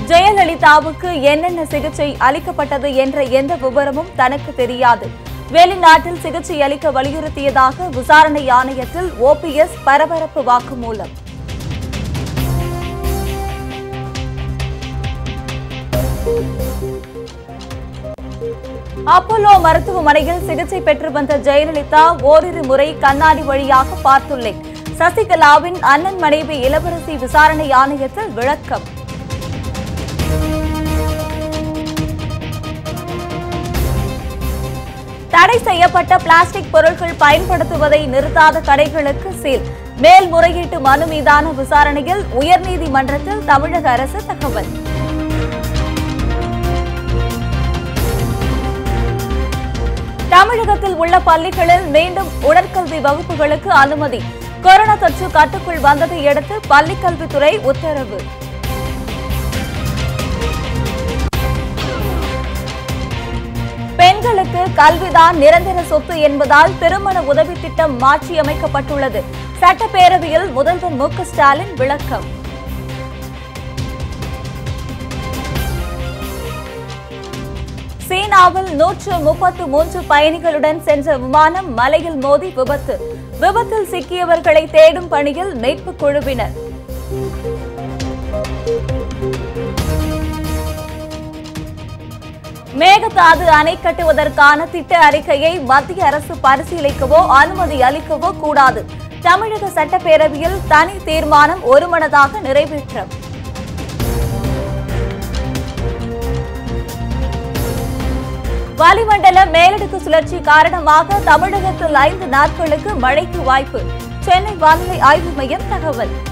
ஜெயலலிதாவுக்கு என்னென்ன சிகிச்சை அளிக்கப்பட்டது என்ற எந்த விவரமும் தனக்கு தெரியாது வெளிநாட்டில் சிகிச்சை அளிக்க வலியுறுத்தியதாக விசாரணை ஆணையத்தில் ஓபிஎஸ் பரபரப்பு வாக்குமூலம் அப்போலோ மருத்துவமனையில் சிகிச்சை பெற்று வந்த ஜெயலலிதா ஓரிரு முறை கண்ணாடி வழியாக பார்த்துள்ளேன் சசிகலாவின் அண்ணன் மனைவி இளவரசி விசாரணை ஆணையத்தில் விளக்கம் தடை செய்யப்பட்ட பிளாஸ்டிக் பொருட்கள் பயன்படுத்துவதை நிறுத்தாத கடைகளுக்கு சீல் மேல்முறையீட்டு மனு மீதான விசாரணையில் உயர்நீதிமன்றத்தில் தமிழக அரசு தகவல் தமிழகத்தில் உள்ள பள்ளிகளில் மீண்டும் உடற்கல்வி வகுப்புகளுக்கு அனுமதி கொரோனா தொற்று கட்டுக்குள் வந்ததை அடுத்து பள்ளிக்கல்வித்துறை உத்தரவு பெண்களுக்கு கல்விதான் நிரந்தர சொத்து என்பதால் திருமண உதவி திட்டம் மாற்றியமைக்கப்பட்டுள்ளது சட்டப்பேரவையில் முதல்வர் மு க ஸ்டாலின் விளக்கம் சீனாவில் நூற்று முப்பத்து மூன்று பயணிகளுடன் சென்ற விமானம் மலையில் மோதி விபத்து விபத்தில் சிக்கியவர்களை தேடும் பணியில் மீட்புக் குழுவினர் மேகதாது அணை கட்டுவதற்கான திட்ட அறிக்கையை மத்திய அரசு பரிசீலிக்கவோ அனுமதி அளிக்கவோ கூடாது தமிழக சட்டப்பேரவையில் தனி தீர்மானம் ஒருமனதாக நிறைவேற்றம் வளிமண்டல மேலடுக்கு சுழற்சி காரணமாக தமிழகத்தில் ஐந்து நாட்களுக்கு மழைக்கு வாய்ப்பு சென்னை வானிலை ஆய்வு மையம் தகவல்